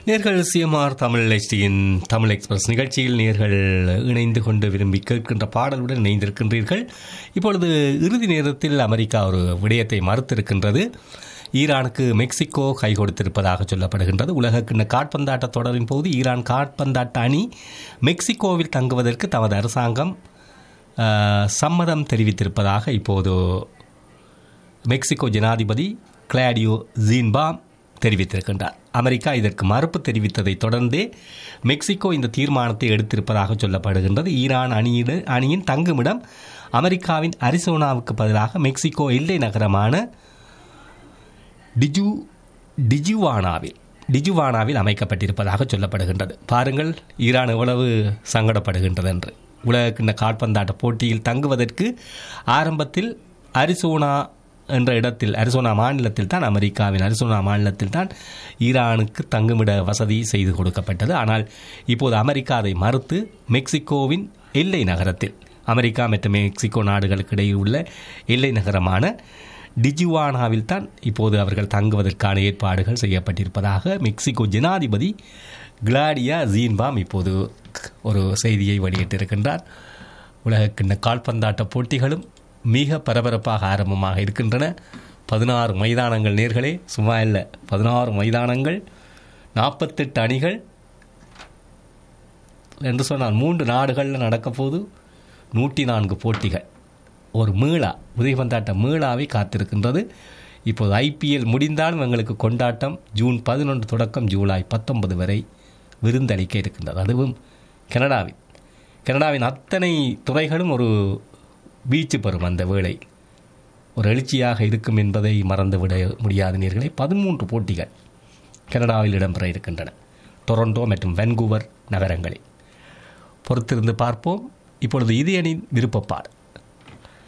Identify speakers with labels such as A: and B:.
A: நேர்கள் சிஎம்ஆர் தமிழ் HDயின் தமிழ் எக்ஸ்பிரஸ் நிகழ்ச்சியில் நேர்கள் இணைந்து கொண்டு விரும்பி கேட்கின்ற பாடலுடன் இணைந்திருக்கின்றீர்கள் இப்பொழுது இறுதி நேரத்தில் அமெரிக்கா ஒரு விடயத்தை மறுத்திருக்கின்றது ஈரானுக்கு மெக்சிகோ கை கொடுத்திருப்பதாக சொல்லப்படுகின்றது உலகக்கிண்ண காட்பந்தாட்ட தொடரின் போது ஈரான் காட்பந்தாட்ட அணி மெக்சிகோவில் தங்குவதற்கு தமது அரசாங்கம் ஆஹ், சம்மதம் தெரிவித்திருப்பதாக இப்போது மெக்சிகோ ஜனாதிபதி கிளாடியோ ஜீன்பாம் தெரிவித்திருக்கின்றார் அமெரிக்கா இதற்கு மறுப்பு தெரிவித்ததை தொடர்ந்தே மெக்சிகோ இந்த தீர்மானத்தை எடுத்திருப்பதாக சொல்லப்படுகின்றது ஈரான் அணியிட அணியின் தங்குமிடம் அமெரிக்காவின் அரிசோனாவுக்கு பதிலாக மெக்சிகோ எல்லை நகரமான டிஜு டிஜுவானாவில் டிஜுவானாவில் அமைக்கப்பட்டிருப்பதாக சொல்லப்படுகின்றது பாருங்கள் ஈரான் எவ்வளவு சங்கடப்படுகின்றது என்று உலகக்கிண்ண கால்பந்தாட்ட போட்டியில் தங்குவதற்கு ஆரம்பத்தில் அரிசோனா என்ற இடத்தில் அரிசோனா மாநிலத்தில் தான் அமெரிக்காவின் அரிசோனா மாநிலத்தில் தான் ஈரானுக்கு தங்குமிட வசதி செய்து கொடுக்கப்பட்டது ஆனால் இப்போது அமெரிக்கா அதை மறுத்து மெக்சிகோவின் எல்லை நகரத்தில் அமெரிக்கா மற்றும் மெக்சிகோ நாடுகளுக்கு இடையில் உள்ள எல்லை நகரமான டிஜுவானாவில் தான் இப்போது அவர்கள் தங்குவதற்கான ஏற்பாடுகள் செய்யப்பட்டிருப்பதாக மெக்சிகோ ஜனாதிபதி கிளாடியா ஜீன்பாம் இப்போது ஒரு செய்தியை வெளியிட்டிருக்கின்றார் உலகக்கிண்ண கால்பந்தாட்ட போட்டிகளும் மிக பரபரப்பாக ஆரம்பமாக இருக்கின்றன பதினாறு மைதானங்கள் நேர்களே சும்மா இல்லை பதினாறு மைதானங்கள் நாற்பத்தெட்டு அணிகள் என்று சொன்னால் மூன்று நாடுகளில் நடக்க போது நூற்றி நான்கு போட்டிகள் ஒரு மீளா உதயபந்தாட்ட மீளாவை காத்திருக்கின்றது இப்போது ஐபிஎல் முடிந்தாலும் எங்களுக்கு கொண்டாட்டம் ஜூன் பதினொன்று தொடக்கம் ஜூலை பத்தொன்பது வரை விருந்தளிக்க இருக்கின்றது அதுவும் கனடாவில் கனடாவின் அத்தனை துறைகளும் ஒரு வீச்சு பெறும் அந்த வேளை ஒரு எழுச்சியாக இருக்கும் என்பதை மறந்துவிட முடியாத நேர்களை பதிமூன்று போட்டிகள் கனடாவில் இடம்பெற இருக்கின்றன டொரண்டோ மற்றும் வென்கூவர் நகரங்களில் பொறுத்திருந்து பார்ப்போம் இப்பொழுது இது அணியின் விருப்பப்பாடு